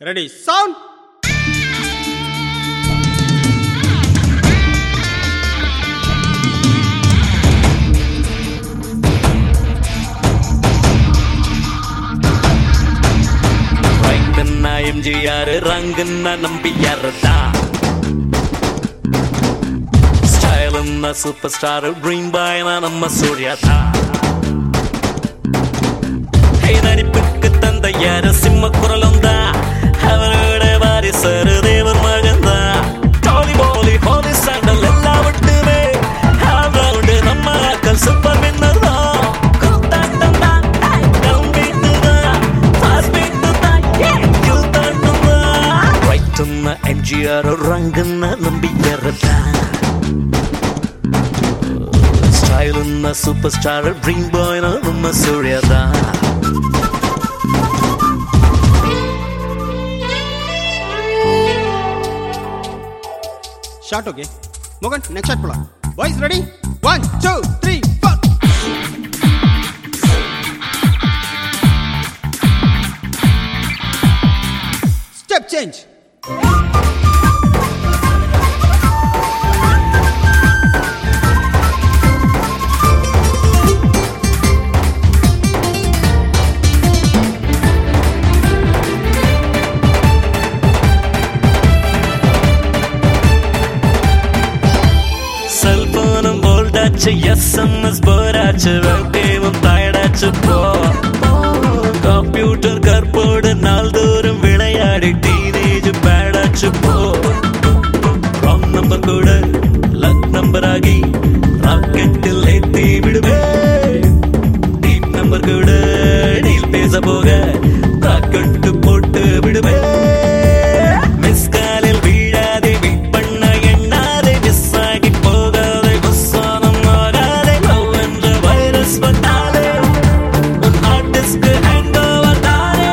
ready sound ரைட்டுன்னா MGR ரங்குன்னா நம்பியார் தான் ஸ்டைலுன்னா சூப்பர் ஸ்டார் ட்ரீம் பாய்னா நம்ம சூர்யா தான் ஹே, நடிப்புக்கு தந்தையார் சிம்ம குரலும் தான் அவரோட வாரிசர் தேவர் மகன் தான் டோலி போலி ஹோலி சாண்டல் எல்லாம் விட்டுமே அவரோட நம்ம ஆக்கள் சூப்பர் வின்னர் தான் கூத்தாட்டம் தான் கம்பீட்டு தான் ஃபாஸ்ட் பீட்டு தான் யூத்தாட்டம் தான் ரைட்டுன்னா எம்ஜிஆர் ரங்குன்னா நம்பியார் தான் ஸ்டைலுன்னா சூப்பர் ஸ்டார் ட்ரீம் பாய்னா நம்ம சூர்யா தான் ஷார்ட் ஓகே மோகன் நெக்ஸ்ட் ஷாட் போலாம் boys ready one two three four step change செல்போனும் போல்டாச்சு எஸ்எம்எஸ் போராச்சு வெப்டேவும் டயர்டாச்சு போ கம்ப்யூட்டர் கற்போடு நாள்தோறும் விளையாடி டீனேஜ் பேடாச்சு போ ராங் நம்பர் கூட லக் நம்பர் ஆகி ராக்கெட்டில் ஏத்தி விடுவே டீம் நம்பர் கூட டீல் பேச போக ராக்கெட்டு போட்டு விடுவே மிஸ் காலில் வீழாதே வெயிட் பண்ண எண்ணாதே மிஸ் ஆகி போகாதே புஸ்வானம் ஆகாதே லவ் என்ற வைரஸ் வந்தாலே உன் ஆர்டிஸ்க்கு ஹேண்ட் ஓவர் தானே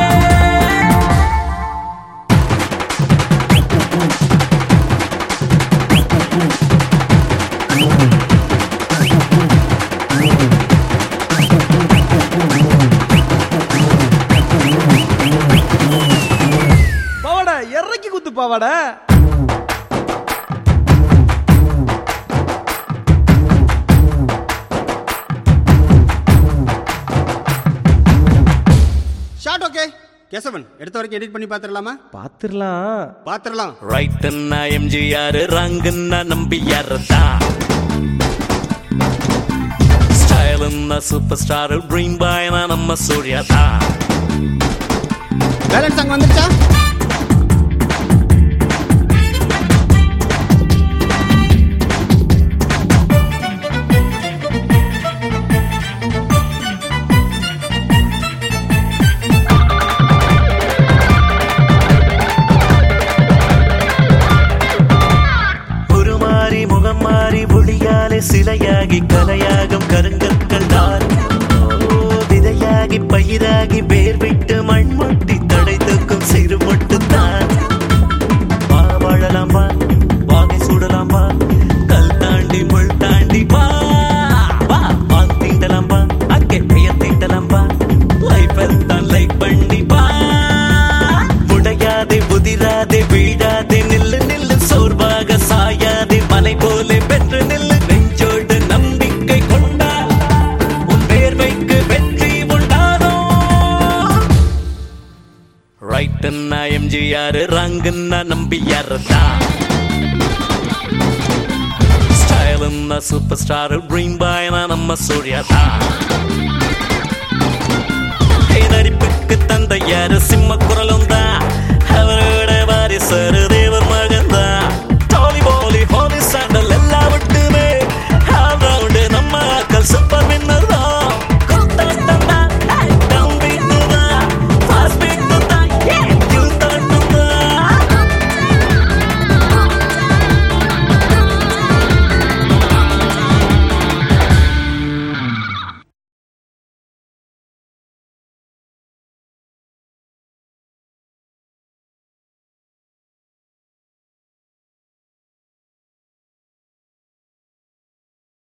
பாவாடா இறக்கி குத்து பாவாடா ஷார்ட் ஓகே கேசவன் எடுத்த வரைக்கும் எடிட் பண்ணி பார்த்துடலாமா பாத்துரலாம் பார்த்துடலாம் ரைட்டுன்னா எம்ஜிஆர் ரங்குன்னா நம்பியார் தான் ஸ்டைலுன்னா சூப்பர் ஸ்டார் ட்ரீம் பாய்னா நம்ம சூர்யா தான் பேலன்ஸ் அங்கே வந்துருச்சா உருமாறி முகம் மாறி ஒளியாலே சிலையாகி கலையாகும் கருங்கற்கள் தான் ஓ, விதையாகி பயிராகி வேர் விட்டு மண் முட்டி தடை தூக்கும் சிறு தான் வா வாழலாம் வா வாகை சூடலாம் வா கல் தாண்டி முள் தாண்டி வா வா வான் தீண்டலாம் வா அங்கே பெயர் தீண்டலாம் வா லைஃப் தான் லைஃப் பண்ணி வா முடையாதே புதிராதே வீழாதே நில்லு நில்லு சோர்வாக சாயாதே மலை போல வென்று நில்லு நெஞ்சோடு நம்பிக்கை கொண்டால் உன் வேர்வைக்கு வெற்றி உண்டானோ ரைட்டுன்னா எம்ஜிஆர் ரங்குன்னா நம்பியார் தான் ஸ்டைலுன்னா சூப்பர் ஸ்டார் ட்ரீம் பாய்னா நம்ம சூர்யா தான் ஹே, நடிப்புக்கு தந்தையார் சிம்ம குரலும்